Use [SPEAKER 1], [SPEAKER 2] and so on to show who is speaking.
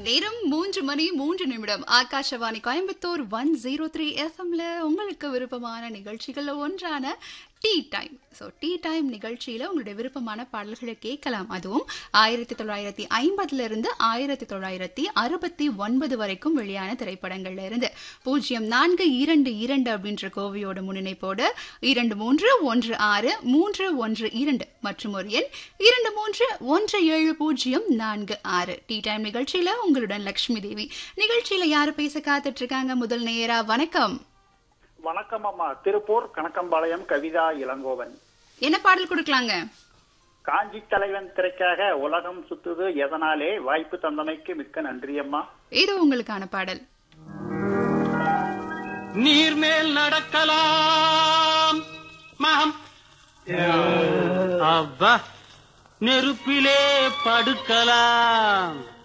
[SPEAKER 1] நேரம் மூன்று மணி மூன்று நிமிடம் Akashvani Coimbatore one zero three எஃப்எம்ல உங்களுக்கு விருப்பமான நிகழ்ச்சிகள்ல ஒன்றான tea time so tea time நிகழ்ச்சியில உங்களுடைய விருப்பமான பாடல்களை கேட்கலாம் அதுவும் ஆயிரத்தி தொள்ளாயிரத்தி ஐம்பதுல இருந்து ஆயிரத்தி தொள்ளாயிரத்தி அறுபத்தி ஒன்பது வரைக்கும் வெளியான திரைப்படங்கள்ல இருந்து பூஜ்ஜியம் நான்கு இரண்டு இரண்டு அப்படின்ற கோவையோட முன்னிணைப்போடு இரண்டு மூன்று ஒன்று ஆறு மூன்று ஒன்று இரண்டு மற்றும் ஒரு எண் இரண்டு மூன்று ஒன்று ஏழு பூஜ்ஜியம் நான்கு ஆறு டீ டைம் நிகழ்ச்சியில உங்களுடன் லக்ஷ்மி தேவி நிகழ்ச்சியில யாரு பேச காத்துட்டு இருக்காங்க முதல் நேரா வணக்கம்
[SPEAKER 2] வணக்கம் அம்மா திருப்பூர் கணக்கம்பாளையம் கவிதா இளங்கோவன்
[SPEAKER 1] என்ன பாடல் கொடுக்கலாங்க
[SPEAKER 2] காஞ்சி தலைவன் திரைக்காக உலகம் சுத்துது எதனாலே வாய்ப்பு தந்தமைக்கு மிக்க நன்றி அம்மா
[SPEAKER 1] இது உங்களுக்கான பாடல்
[SPEAKER 3] நீர்மேல் நடக்கலாம் மகம் அவ்வா நெருப்பிலே படுக்கலாம்